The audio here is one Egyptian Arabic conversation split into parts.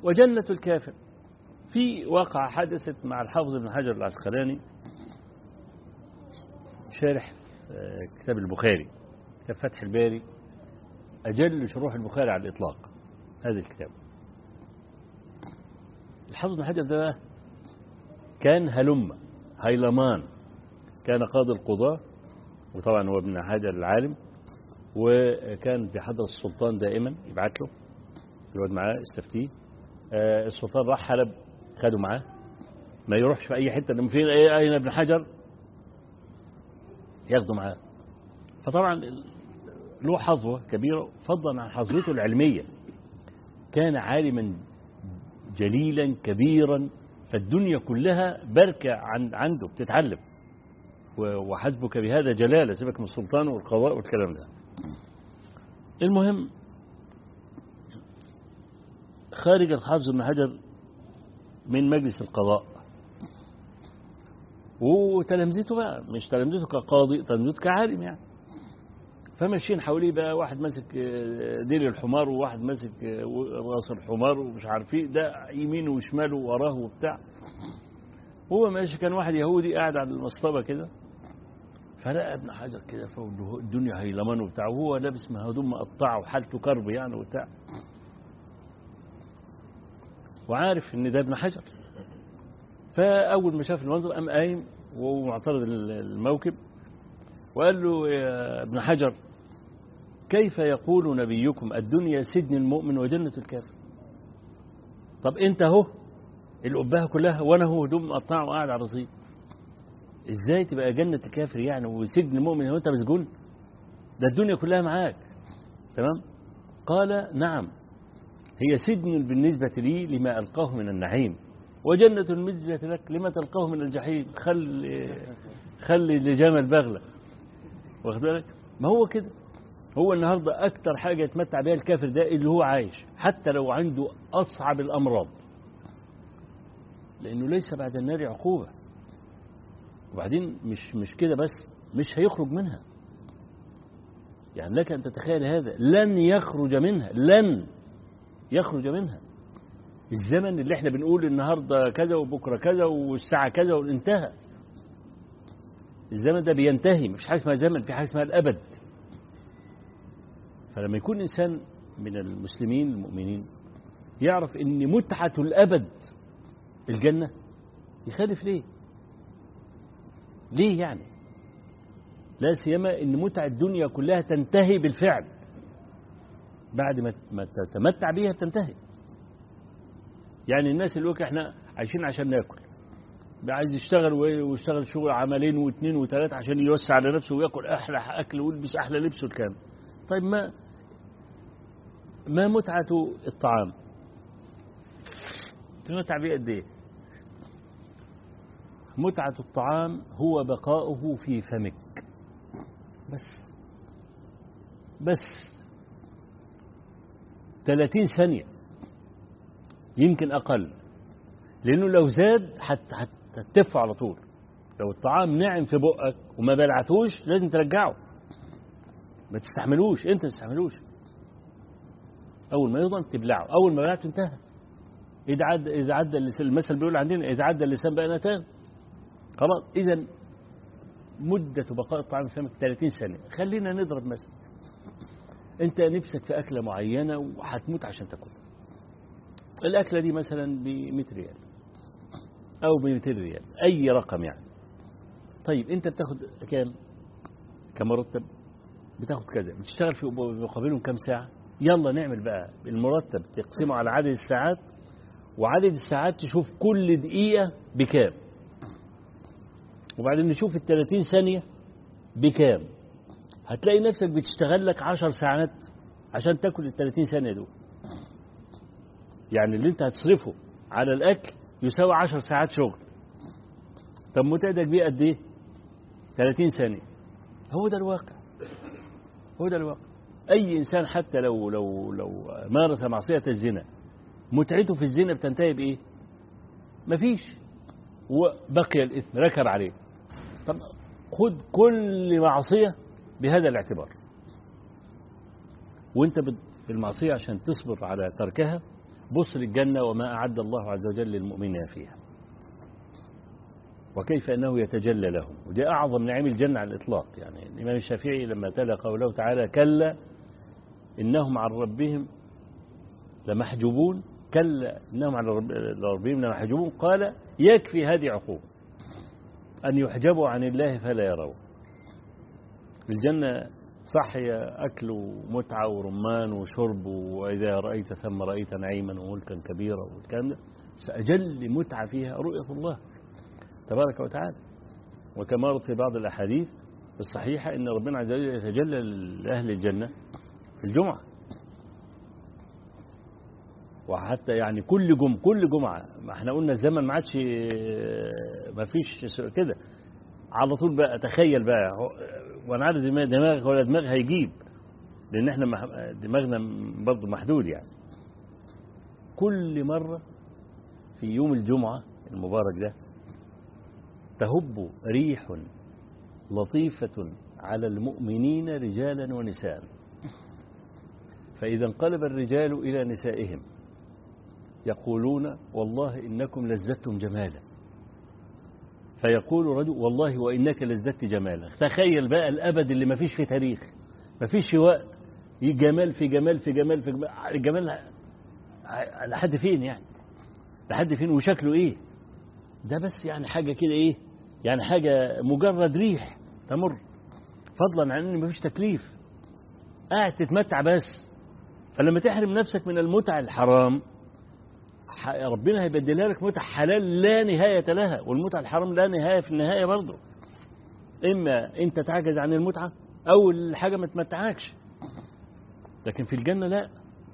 وجنة الكافر في واقعة حدثت مع الحافظ ابن حجر العسقلاني شارح كتاب البخاري كتاب فتح الباري أجل شروح البخاري على الإطلاق هذا الكتاب الحافظ ابن حجر ده كان هلم هيلمان كان قاضي القضاة وطبعا هو ابن حجر العالم وكان في حضر السلطان دائما يبعت له يقعد معاه يستفتيه آه السلطان راح حلب خده معاه ما يروحش في اي حته لما فين اين ابن حجر ياخده معاه فطبعا له حظوه كبيره فضلا عن حظوته العلميه كان عالما جليلا كبيرا فالدنيا كلها بركه عن عنده بتتعلم وحسبك بهذا جلاله سيبك من السلطان والقضاء والكلام ده المهم خارج الحافظ ابن حجر من مجلس القضاء وتلامذته بقى مش تلامذته كقاضي تلامذته كعالم يعني فماشيين حواليه بقى واحد ماسك ديل الحمار وواحد ماسك راس الحمار ومش عارف ايه ده يمينه وشماله وراه وبتاع هو ماشي كان واحد يهودي قاعد على المصطبه كده فلقى ابن حجر كده الدنيا هيلمان وبتاع وهو لابس هدوم مقطعه وحالته كرب يعني وبتاع وعارف ان ده ابن حجر فاول ما شاف المنظر قام قايم وهو معترض الموكب وقال له يا ابن حجر كيف يقول نبيكم الدنيا سجن المؤمن وجنة الكافر طب انت اهو القباها كلها وانا هو هدوم مقطعه وقاعد على الرصيف ازاي تبقى جنة الكافر يعني وسجن المؤمن وانت مسجون ده الدنيا كلها معاك تمام قال نعم هي سجن بالنسبة لي لما ألقاه من النعيم وجنة بالنسبة لك لما تلقاه من الجحيم خل خلي لجمل بغلة واخد بالك ما هو كده هو النهاردة أكتر حاجة يتمتع بها الكافر ده اللي هو عايش حتى لو عنده أصعب الأمراض لأنه ليس بعد النار عقوبة وبعدين مش مش كده بس مش هيخرج منها يعني لك أن تتخيل هذا لن يخرج منها لن يخرج منها الزمن اللي احنا بنقول النهاردة كذا وبكرة كذا والساعة كذا وانتهى الزمن ده بينتهي مفيش حاجة اسمها زمن في حاجة اسمها الأبد فلما يكون إنسان من المسلمين المؤمنين يعرف ان متعة الأبد الجنة يخالف ليه ليه يعني لا سيما ان متع الدنيا كلها تنتهي بالفعل بعد ما تتمتع بيها تنتهي يعني الناس اللي احنا عايشين عشان ناكل عايز يشتغل ويشتغل شغل عملين واثنين وثلاثة عشان يوسع على نفسه وياكل احلى اكل ويلبس احلى لبس والكلام طيب ما ما متعة الطعام تمتع بيه قد ايه متعة الطعام هو بقاؤه في فمك بس بس 30 ثانية يمكن أقل لأنه لو زاد هتدفع على طول لو الطعام نعم في بقك وما بلعتوش لازم ترجعه ما تستحملوش انت ما تستحملوش اول ما يضم تبلعه اول ما بلعته انتهى اذا عدى اذا عدى اللسان المثل بيقول عندنا اذا عدى اللسان بقنتان خلاص اذا مدة بقاء الطعام في فمك 30 ثانية خلينا نضرب مثل انت نفسك في أكلة معينة وهتموت عشان تاكلها الأكلة دي مثلا ب 100 ريال أو ب 200 ريال أي رقم يعني طيب أنت بتاخد كام كمرتب بتاخد كذا بتشتغل في مقابلهم كام ساعة يلا نعمل بقى المرتب تقسمه على عدد الساعات وعدد الساعات تشوف كل دقيقة بكام وبعدين نشوف ال 30 ثانية بكام هتلاقي نفسك بتشتغل لك 10 ساعات عشان تاكل ال 30 ثانية دول يعني اللي انت هتصرفه على الأكل يساوي 10 ساعات شغل طب متعدك بيه قد ايه 30 ثانية هو ده الواقع هو ده الواقع أي إنسان حتى لو لو لو مارس معصية الزنا متعته في الزنا بتنتهي بإيه؟ مفيش وبقي الإثم ركب عليه طب خد كل معصية بهذا الاعتبار وانت في المعصية عشان تصبر على تركها بص للجنة وما أعد الله عز وجل للمؤمنين فيها وكيف أنه يتجلى لهم ودي أعظم نعيم الجنة على الإطلاق يعني الإمام الشافعي لما تلا قوله تعالى كلا إنهم عن ربهم لمحجوبون كلا إنهم عن ربهم لمحجوبون قال يكفي هذه عقوبة أن يحجبوا عن الله فلا يروا الجنة صح هي أكل ومتعة ورمان وشرب وإذا رأيت ثم رأيت نعيما وملكا كبيرا والكلام ده بس أجل متعة فيها رؤية الله تبارك وتعالى وكما ورد في بعض الأحاديث الصحيحة أن ربنا عز وجل يتجلى لأهل الجنة في الجمعة وحتى يعني كل جم كل جمعة ما احنا قلنا الزمن ما عادش ما فيش كده على طول بقى تخيل بقى وانا عارف دماغك ولا دماغ هيجيب لان احنا دماغنا برضه محدود يعني كل مرة في يوم الجمعة المبارك ده تهب ريح لطيفة على المؤمنين رجالا ونساء فإذا انقلب الرجال إلى نسائهم يقولون والله إنكم لزدتم جمالا فيقول رجل والله وإنك لزدت جمالا تخيل بقى الأبد اللي ما فيش في تاريخ ما فيش في وقت جمال في جمال في جمال في جمال الجمال لحد فين يعني لحد فين وشكله ايه ده بس يعني حاجة كده ايه يعني حاجة مجرد ريح تمر فضلا عن ان مفيش تكليف قاعد تتمتع بس فلما تحرم نفسك من المتع الحرام ربنا هيبدلها لك متع حلال لا نهاية لها والمتع الحرام لا نهاية في النهاية برضه إما أنت تعجز عن المتعة أو الحاجة ما تمتعكش لكن في الجنة لا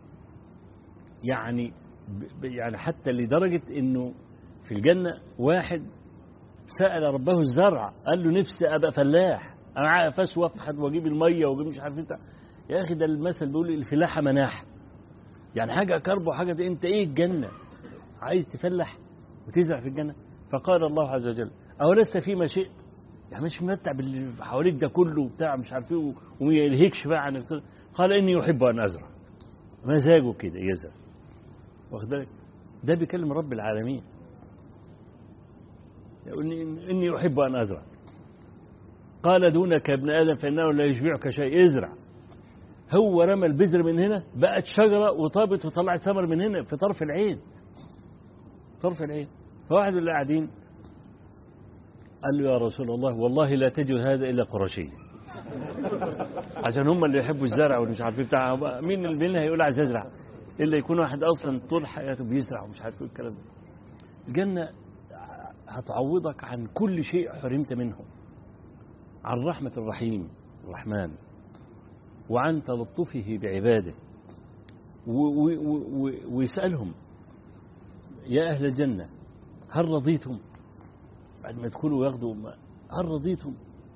يعني يعني حتى لدرجة إنه في الجنة واحد سأل ربه الزرع قال له نفسي أبقى فلاح أنا فاس وافحد وأجيب المية وأجيب مش عارف أنت يا أخي ده المثل بيقول الفلاحة مناح يعني حاجة كرب وحاجة دي أنت إيه الجنة عايز تفلح وتزرع في الجنة فقال الله عز وجل أو لست فيما شئت يعني مش ممتع باللي حواليك ده كله وبتاع مش عارف ايه وما يلهكش بقى عن الكل. قال إني أحب أن أزرع مزاجه كده يزرع واخد بالك ده بيكلم رب العالمين يقول إني أحب أن أزرع قال دونك يا ابن آدم فإنه لا يشبعك شيء ازرع هو رمى البذر من هنا بقت شجرة وطابت وطلعت ثمر من هنا في طرف العين طرف العين فواحد اللي قاعدين قال له يا رسول الله والله لا تجد هذا إلا قرشي عشان هم اللي يحبوا الزرع ومش عارفين بتاع مين مين هيقول عايز ازرع الا يكون واحد اصلا طول حياته بيزرع ومش عارف ايه الكلام ده الجنه هتعوضك عن كل شيء حرمت منه عن رحمه الرحيم الرحمن وعن تلطفه بعباده ويسالهم يا اهل الجنه هل رضيتم بعد ما يدخلوا وياخدوا هل رضيتم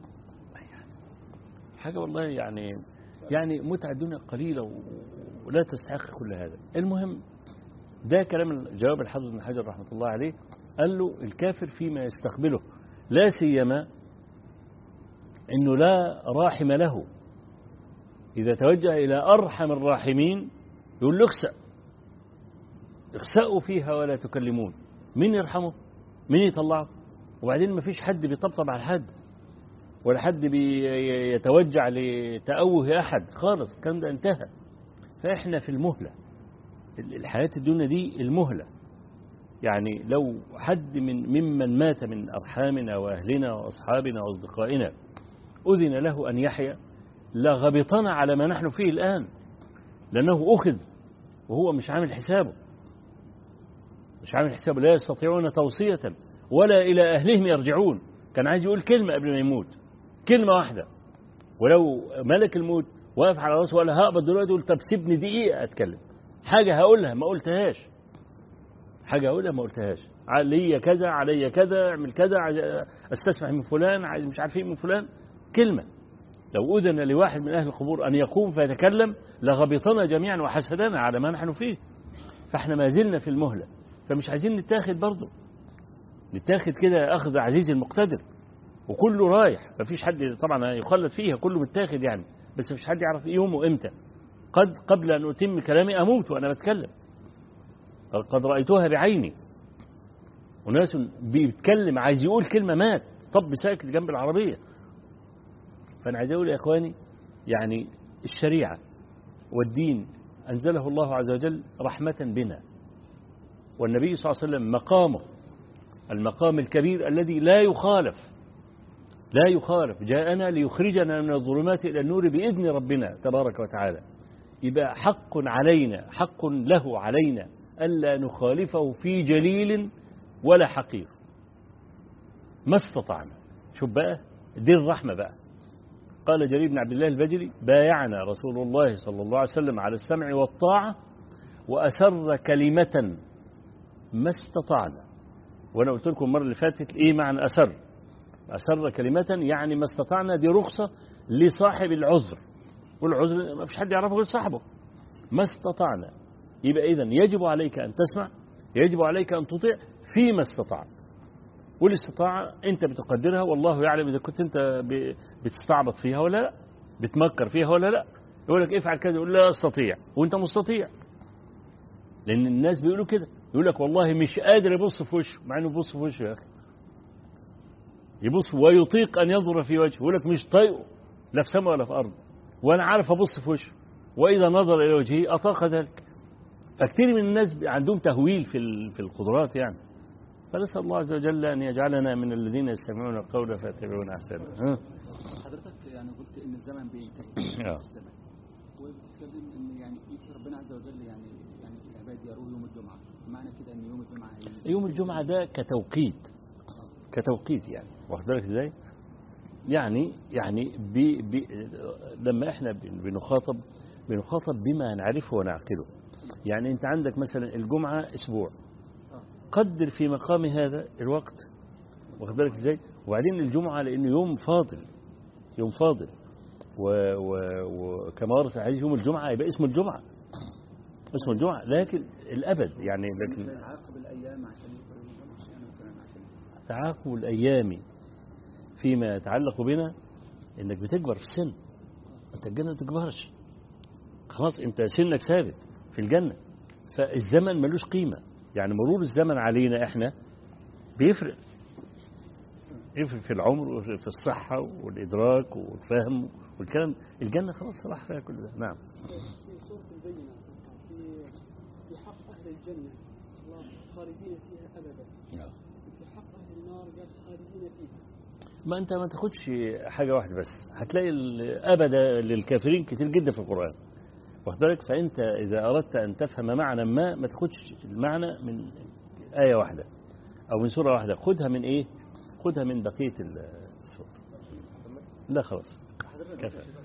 حاجة والله يعني يعني متعة الدنيا قليلة ولا تستحق كل هذا المهم ده كلام جواب الحافظ بن حجر رحمة الله عليه قال له الكافر فيما يستقبله لا سيما انه لا راحم له اذا توجه الى ارحم الراحمين يقول له اخسأ اخسأوا فيها ولا تكلمون مين يرحمه مين يطلعه وبعدين ما فيش حد بيطبطب على حد ولا حد بيتوجع لتأوه أحد خالص الكلام ده انتهى فإحنا في المهلة الحياة الدنيا دي المهلة يعني لو حد من ممن مات من أرحامنا وأهلنا وأصحابنا وأصدقائنا أذن له أن يحيا لغبطنا على ما نحن فيه الآن لأنه أخذ وهو مش عامل حسابه مش عامل حسابه لا يستطيعون توصية ولا إلى أهلهم يرجعون كان عايز يقول كلمة قبل ما يموت كلمة واحدة ولو ملك الموت واقف على راسه ولا هقبض دلوقتي يقول طب سيبني دقيقة أتكلم حاجة هقولها ما قلتهاش حاجة هقولها ما قلتهاش علي كذا علي كذا اعمل كذا استسمح من فلان عايز مش عارف ايه من فلان كلمة لو أذن لواحد من أهل القبور أن يقوم فيتكلم لغبطنا جميعا وحسدنا على ما نحن فيه فاحنا ما زلنا في المهلة فمش عايزين نتاخد برضه نتاخد كده أخذ عزيز المقتدر وكله رايح مفيش حد طبعا يخلد فيها كله متاخد يعني بس مفيش حد يعرف يومه امتى قد قبل ان اتم كلامي اموت وانا بتكلم قد رأيتها بعيني وناس بيتكلم عايز يقول كلمة مات طب ساكت جنب العربية فأنا عايز أقول يا إخواني يعني الشريعة والدين أنزله الله عز وجل رحمة بنا والنبي صلى الله عليه وسلم مقامه المقام الكبير الذي لا يخالف لا يخالف جاءنا ليخرجنا من الظلمات إلى النور بإذن ربنا تبارك وتعالى يبقى حق علينا حق له علينا ألا نخالفه في جليل ولا حقير ما استطعنا شوف بقى دي الرحمة بقى قال جرير بن عبد الله البجلي بايعنا رسول الله صلى الله عليه وسلم على السمع والطاعة وأسر كلمة ما استطعنا وأنا قلت لكم المرة اللي فاتت إيه معنى أسر أسر كلمة يعني ما استطعنا دي رخصة لصاحب العذر والعذر ما فيش حد يعرفه غير صاحبه ما استطعنا يبقى إذن يجب عليك أن تسمع يجب عليك أن تطيع فيما استطعت والاستطاعة أنت بتقدرها والله يعلم إذا كنت أنت بتستعبط فيها ولا لا بتمكر فيها ولا لا يقول لك افعل كذا يقول لا أستطيع وأنت مستطيع لأن الناس بيقولوا كده يقول لك والله مش قادر يبص في وشه مع إنه يبص في وشه يا أخي يبص ويطيق أن ينظر في وجهه يقول لك مش طايقه لا في سماء ولا في أرض وأنا عارف أبص في وشه وإذا نظر إلى وجهه أطاق ذلك فكثير من الناس عندهم تهويل في في القدرات يعني فنسأل الله عز وجل أن يجعلنا من الذين يستمعون القول فيتبعون أحسنه حضرتك يعني قلت إن الزمن بينتهي آه. الزمن وبتتكلم إن يعني ربنا عز وجل يعني يعني العباد يروه يوم الجمعة معنى كده إن يوم الجمعة هي يوم الجمعة ده كتوقيت كتوقيت يعني واخد بالك ازاي؟ يعني يعني بي بي لما احنا بنخاطب بنخاطب بما نعرفه ونعقله يعني انت عندك مثلا الجمعة اسبوع قدر في مقام هذا الوقت واخد بالك ازاي وبعدين الجمعة لانه يوم فاضل يوم فاضل و- و- وكما ورد في الحديث يوم الجمعة يبقى اسمه الجمعة اسمه الجمعة لكن الأبد يعني لكن تعاقب الأيام عشان يقبل يوم الجمعة يعني مثلا عشان تعاقب الأيام فيما يتعلق بنا إنك بتكبر في السن أنت الجنة ما تكبرش خلاص أنت سنك ثابت في الجنة فالزمن ملوش قيمة يعني مرور الزمن علينا إحنا بيفرق يفرق في العمر وفي الصحة والإدراك والفهم والكلام الجنة خلاص راح فيها كل ده نعم في سورة البينة في في حق أهل الجنة الله خالدين فيها أبدا في حق أهل النار قال خالدين فيها ما انت ما تاخدش حاجه واحده بس هتلاقي الابدا للكافرين كتير جدا في القران واخد بالك فانت اذا اردت ان تفهم معنى ما ما تاخدش المعنى من ايه واحده او من سوره واحده خدها من ايه خدها من بقيه السور لا خلاص حضرتك كفى